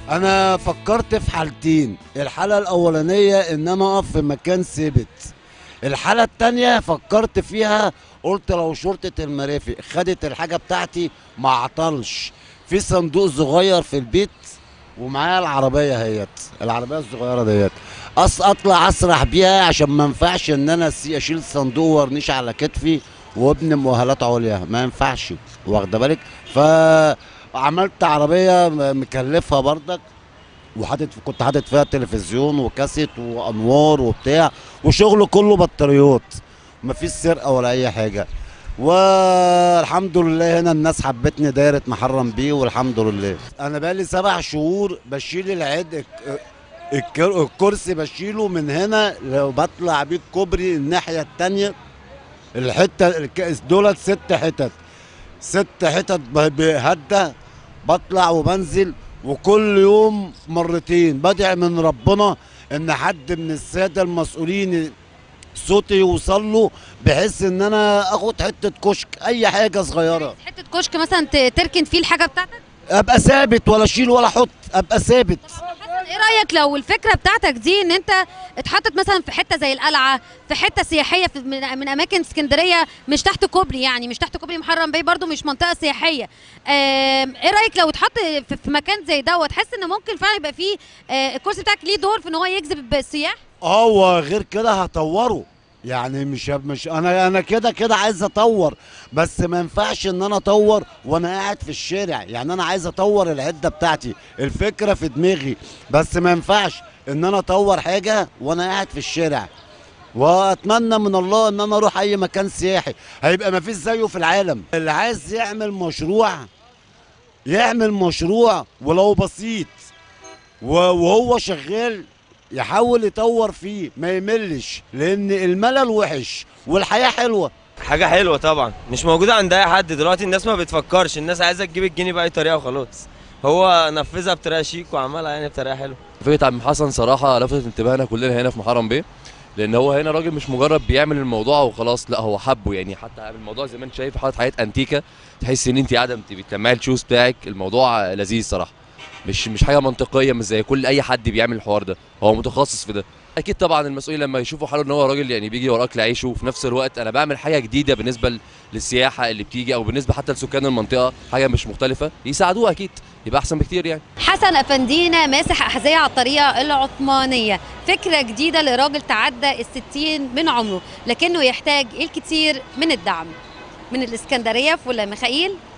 انا فكرت في حالتين الحاله الاولانيه ان انا اقف في مكان ثابت الحاله التانية فكرت فيها قلت لو شرطه المرافق خدت الحاجه بتاعتي ما اعطلش في صندوق صغير في البيت ومعايا العربيه اهيت العربيه الصغيره ديت أص اطلع اسرح بيها عشان ما ينفعش ان انا أسي- اشيل صندوق وارنيش على كتفي وابني مؤهلات عليا ما ينفعش واخده بالك فعملت عربيه م- مكلفها بردك وحاطط كنت حاطط فيها تلفزيون وكاسيت وانوار وبتاع وشغله كله بطاريات مفيش سرقه ولا اي حاجه والحمد لله هنا الناس حبتني دايره محرم بيه والحمد لله انا بقالي سبع شهور بشيل العد الك- الكر- الكرسي بشيله من هنا لو بطلع بيه الكوبري الناحيه التانية الحته الك- دولت ست حتت ست حتت ب- بهدى بطلع وبنزل وكل يوم مرتين بدعي من ربنا ان حد من الساده المسؤولين صوتي يوصل له بحيث ان انا اخد حته كشك اي حاجه صغيره حته كشك مثلا ت- تركن فيه الحاجه بتاعتك ابقى ثابت ولا اشيل ولا احط ابقى ثابت ايه رايك لو الفكره بتاعتك دي ان انت اتحطت مثلا في حته زي القلعه في حته سياحيه في من, من اماكن اسكندريه مش تحت كوبري يعني مش تحت كوبري محرم بيه برضو مش منطقه سياحيه آم، ايه رايك لو اتحط في, في مكان زي دوت تحس ان ممكن فعلا يبقى فيه آه، الكرسي بتاعك ليه دور في ان هو يجذب السياح اه وغير كده هطوره يعني مش مش انا انا كده كده عايز اطور بس ما ينفعش ان انا اطور وانا قاعد في الشارع يعني انا عايز اطور العده بتاعتي الفكره في دماغي بس ما ينفعش ان انا اطور حاجه وانا قاعد في الشارع واتمنى من الله ان انا اروح اي مكان سياحي هيبقى ما فيش زيه في العالم اللي عايز يعمل مشروع يعمل مشروع ولو بسيط و- وهو شغال يحاول يطور فيه ما يملش لان الملل وحش والحياه حلوه حاجة حلوة طبعا مش موجودة عند أي حد دلوقتي الناس ما بتفكرش الناس عايزة تجيب الجنيه بأي طريقة وخلاص هو نفذها بطريقة شيك وعملها يعني بطريقة حلوة فكره عم حسن صراحه لفتت انتباهنا كلنا هنا في محرم بيه لان هو هنا راجل مش مجرد بيعمل الموضوع وخلاص لا هو حبه يعني حتى الموضوع زي ما انت شايف حاطط حاجات انتيكه تحس ان انت قاعده انت بتلمعي الشوز بتاعك الموضوع لذيذ صراحه مش مش حاجه منطقيه مش زي كل اي حد بيعمل الحوار ده هو متخصص في ده اكيد طبعا المسؤولين لما يشوفوا حاله ان هو راجل يعني بيجي ورا اكل عيشه وفي نفس الوقت انا بعمل حاجه جديده بالنسبه للسياحه اللي بتيجي او بالنسبه حتى لسكان المنطقه حاجه مش مختلفه يساعدوه اكيد يبقى احسن بكتير يعني حسن افندينا ماسح احذيه على الطريقه العثمانيه فكره جديده لراجل تعدى الستين من عمره لكنه يحتاج الكثير من الدعم من الاسكندريه فولا ميخائيل